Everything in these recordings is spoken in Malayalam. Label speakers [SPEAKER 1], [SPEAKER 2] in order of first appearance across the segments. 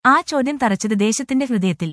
[SPEAKER 1] ആ ചോദ്യം തറച്ചത് ദേശത്തിന്റെ ഹൃദയത്തിൽ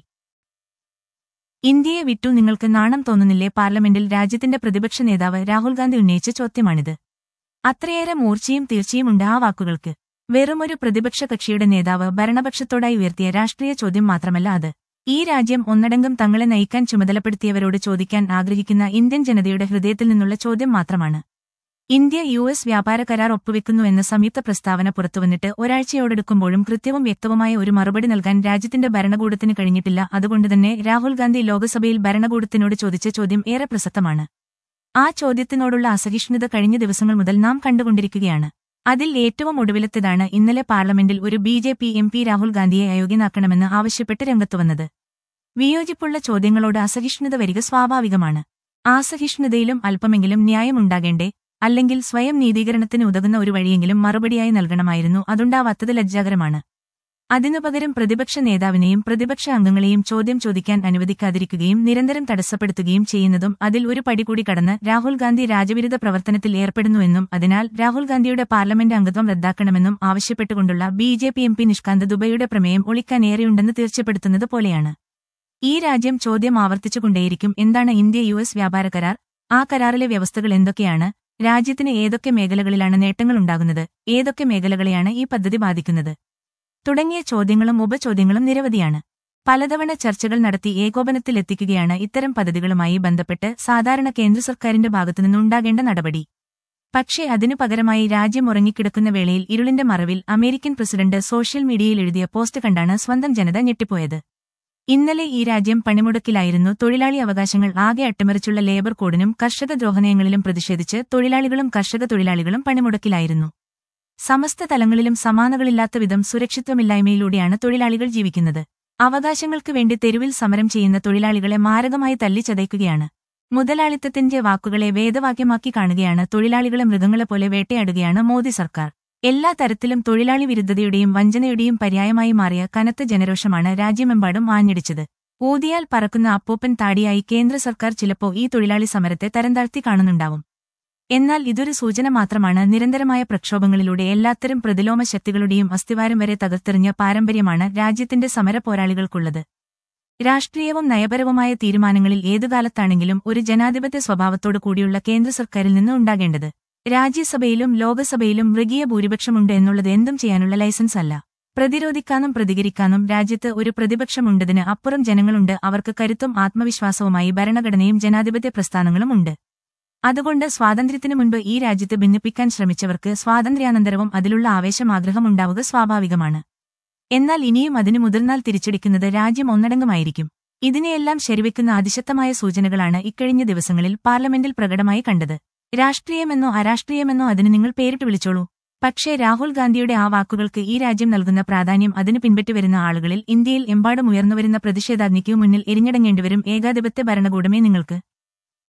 [SPEAKER 1] ഇന്ത്യയെ വിട്ടു നിങ്ങൾക്ക് നാണം തോന്നുന്നില്ലേ പാർലമെന്റിൽ രാജ്യത്തിന്റെ പ്രതിപക്ഷ നേതാവ് രാഹുൽ ഗാന്ധി ഉന്നയിച്ച ചോദ്യമാണിത് അത്രയേറെ മൂർച്ചയും തീർച്ചയുമുണ്ട് ആ വാക്കുകൾക്ക് വെറുമൊരു പ്രതിപക്ഷ കക്ഷിയുടെ നേതാവ് ഭരണപക്ഷത്തോടായി ഉയർത്തിയ രാഷ്ട്രീയ ചോദ്യം മാത്രമല്ല അത് ഈ രാജ്യം ഒന്നടങ്കം തങ്ങളെ നയിക്കാൻ ചുമതലപ്പെടുത്തിയവരോട് ചോദിക്കാൻ ആഗ്രഹിക്കുന്ന ഇന്ത്യൻ ജനതയുടെ ഹൃദയത്തിൽ നിന്നുള്ള ചോദ്യം മാത്രമാണ് ഇന്ത്യ യു എസ് വ്യാപാര കരാർ ഒപ്പുവെക്കുന്നു എന്ന സംയുക്ത പ്രസ്താവന പുറത്തുവന്നിട്ട് ഒരാഴ്ചയോടെടുക്കുമ്പോഴും കൃത്യവും വ്യക്തവുമായ ഒരു മറുപടി നൽകാൻ രാജ്യത്തിന്റെ ഭരണകൂടത്തിന് കഴിഞ്ഞിട്ടില്ല അതുകൊണ്ടുതന്നെ രാഹുൽ ഗാന്ധി ലോക്സഭയിൽ ഭരണകൂടത്തിനോട് ചോദിച്ച ചോദ്യം ഏറെ പ്രസക്തമാണ് ആ ചോദ്യത്തിനോടുള്ള അസഹിഷ്ണുത കഴിഞ്ഞ ദിവസങ്ങൾ മുതൽ നാം കണ്ടുകൊണ്ടിരിക്കുകയാണ് അതിൽ ഏറ്റവും ഒടുവിലത്തേതാണ് ഇന്നലെ പാർലമെന്റിൽ ഒരു B J P M P Rahul ഗാന്ധിയെ അയോഗ്യനാക്കണമെന്ന് ആവശ്യപ്പെട്ട് രംഗത്തുവന്നത് വിയോജിപ്പുള്ള ചോദ്യങ്ങളോട് അസഹിഷ്ണുത വരിക സ്വാഭാവികമാണ് ആസഹിഷ്ണുതയിലും അല്പമെങ്കിലും ന്യായമുണ്ടാകേണ്ടേ അല്ലെങ്കിൽ സ്വയം നീതീകരണത്തിന് ഉതകുന്ന ഒരു വഴിയെങ്കിലും മറുപടിയായി നൽകണമായിരുന്നു അതുണ്ടാവാത്തത് ലജ്ജാകരമാണ് അതിനുപകരം പ്രതിപക്ഷ നേതാവിനെയും പ്രതിപക്ഷ അംഗങ്ങളെയും ചോദ്യം ചോദിക്കാൻ അനുവദിക്കാതിരിക്കുകയും നിരന്തരം തടസ്സപ്പെടുത്തുകയും ചെയ്യുന്നതും അതിൽ ഒരു പടി കൂടി കടന്ന് രാഹുൽ ഗാന്ധി രാജവിരുദ്ധ പ്രവർത്തനത്തിൽ ഏർപ്പെടുന്നുവെന്നും അതിനാൽ രാഹുൽ ഗാന്ധിയുടെ പാർലമെന്റ് അംഗത്വം റദ്ദാക്കണമെന്നും ആവശ്യപ്പെട്ടുകൊണ്ടുള്ള B J P M P Nishikant ദുബൈയുടെ പ്രമേയം ഒളിക്കാനേറെയുണ്ടെന്ന് തീർച്ചപ്പെടുത്തുന്നത് പോലെയാണ് ഈ രാജ്യം ചോദ്യം ആവർത്തിച്ചുകൊണ്ടേയിരിക്കും എന്താണ് ഇന്ത്യ യു എസ് വ്യാപാര കരാർ ആ കരാറിലെ വ്യവസ്ഥകൾ എന്തൊക്കെയാണ് രാജ്യത്തിന് ഏതൊക്കെ മേഖലകളിലാണ് നേട്ടങ്ങളുണ്ടാകുന്നത് ഏതൊക്കെ മേഖലകളെയാണ് ഈ പദ്ധതി ബാധിക്കുന്നത് തുടങ്ങിയ ചോദ്യങ്ങളും ഉപചോദ്യങ്ങളും നിരവധിയാണ് പലതവണ ചർച്ചകൾ നടത്തി ഏകോപനത്തിലെത്തിക്കുകയാണ് ഇത്തരം പദ്ധതികളുമായി ബന്ധപ്പെട്ട് സാധാരണ കേന്ദ്ര സർക്കാരിന്റെ ഭാഗത്തുനിന്നുണ്ടാകേണ്ട നടപടി പക്ഷേ അതിനു പകരമായി രാജ്യം ഉറങ്ങിക്കിടക്കുന്ന വേളയിൽ ഇരുളിന്റെ മറവിൽ അമേരിക്കൻ പ്രസിഡന്റ് സോഷ്യൽ മീഡിയയിൽ എഴുതിയ പോസ്റ്റ് കണ്ടാണ് സ്വന്തം ജനത ഞെട്ടിപ്പോയത് ഇന്നലെ ഈ രാജ്യം പണിമുടക്കിലായിരുന്നു തൊഴിലാളി അവകാശങ്ങൾ ആകെ അട്ടിമറിച്ചുള്ള ലേബർ കോഡിനും കർഷക ദ്രോഹനയങ്ങളിലും പ്രതിഷേധിച്ച് തൊഴിലാളികളും കർഷക തൊഴിലാളികളും പണിമുടക്കിലായിരുന്നു സമസ്ത തലങ്ങളിലും സമാനകളില്ലാത്ത വിധം സുരക്ഷിത്വമില്ലായ്മയിലൂടെയാണ് തൊഴിലാളികൾ ജീവിക്കുന്നത് അവകാശങ്ങൾക്ക് വേണ്ടി തെരുവിൽ സമരം ചെയ്യുന്ന തൊഴിലാളികളെ മാരകമായി തല്ലിച്ചതയ്ക്കുകയാണ് മുതലാളിത്തത്തിന്റെ വാക്കുകളെ വേദവാക്യമാക്കി കാണുകയാണ് തൊഴിലാളികളെ മൃഗങ്ങളെ പോലെ വേട്ടയാടുകയാണ് മോദി സർക്കാർ എല്ലാ തരത്തിലും തൊഴിലാളി വിരുദ്ധതയുടെയും വഞ്ചനയുടെയും പര്യായമായി മാറിയ കനത്ത ജനരോഷമാണ് രാജ്യമെമ്പാടും ആഞ്ഞടിച്ചത് ഊതിയാൽ പറക്കുന്ന അപ്പൂപ്പൻ താടിയായി കേന്ദ്ര സർക്കാർ ചിലപ്പോ ഈ തൊഴിലാളി സമരത്തെ തരംതാഴ്ത്തി കാണുന്നുണ്ടാവും എന്നാൽ ഇതൊരു സൂചന മാത്രമാണ് നിരന്തരമായ പ്രക്ഷോഭങ്ങളിലൂടെ എല്ലാത്തരം പ്രതിലോമ ശക്തികളുടെയും അസ്ഥിവാരം വരെ തകർത്തെറിഞ്ഞ പാരമ്പര്യമാണ് രാജ്യത്തിന്റെ സമര പോരാളികൾക്കുള്ളത് രാഷ്ട്രീയവും നയപരവുമായ തീരുമാനങ്ങളിൽ ഏതുകാലത്താണെങ്കിലും ഒരു ജനാധിപത്യ സ്വഭാവത്തോടു കൂടിയുള്ള കേന്ദ്ര സർക്കാരിൽ നിന്ന് ഉണ്ടാകേണ്ടത് രാജ്യസഭയിലും ലോകസഭയിലും മൃഗീയ ഭൂരിപക്ഷമുണ്ട് എന്നുള്ളത് എന്തും ചെയ്യാനുള്ള ലൈസൻസ് അല്ല പ്രതിരോധിക്കാനും പ്രതികരിക്കാനും രാജ്യത്ത് ഒരു പ്രതിപക്ഷമുണ്ടതിന് അപ്പുറം ജനങ്ങളുണ്ട് അവർക്ക് കരുത്തും ആത്മവിശ്വാസവുമായി ഭരണഘടനയും ജനാധിപത്യ പ്രസ്ഥാനങ്ങളും ഉണ്ട് അതുകൊണ്ട് സ്വാതന്ത്ര്യത്തിനു മുൻപ് ഈ രാജ്യത്ത് ഭിന്നിപ്പിക്കാൻ ശ്രമിച്ചവർക്ക് സ്വാതന്ത്ര്യാനന്തരവും അതിലുള്ള ആവേശം ആഗ്രഹമുണ്ടാവുക സ്വാഭാവികമാണ് എന്നാൽ ഇനിയും അതിന് മുതിർന്നാൽ തിരിച്ചടിക്കുന്നത് രാജ്യം ഒന്നടങ്കമായിരിക്കും ഇതിനെയെല്ലാം ശരിവെക്കുന്ന അതിശക്തമായ സൂചനകളാണ് ഇക്കഴിഞ്ഞ ദിവസങ്ങളിൽ പാർലമെന്റിൽ പ്രകടമായി കണ്ടത് രാഷ്ട്രീയമെന്നോ അരാഷ്ട്രീയമെന്നോ അതിന് നിങ്ങൾ പേരിട്ട് വിളിച്ചോളൂ പക്ഷേ രാഹുൽ ഗാന്ധിയുടെ ആ വാക്കുകൾക്ക് ഈ രാജ്യം നൽകുന്ന പ്രാധാന്യം അതിന് പിൻപറ്റിവരുന്ന ആളുകളിൽ ഇന്ത്യയിൽ എമ്പാടും ഉയർന്നുവരുന്ന പ്രതിഷേധാഗ്നിക്കു മുന്നിൽ എരിഞ്ഞടങ്ങേണ്ടിവരും ഏകാധിപത്യ ഭരണകൂടമേ നിങ്ങൾക്ക്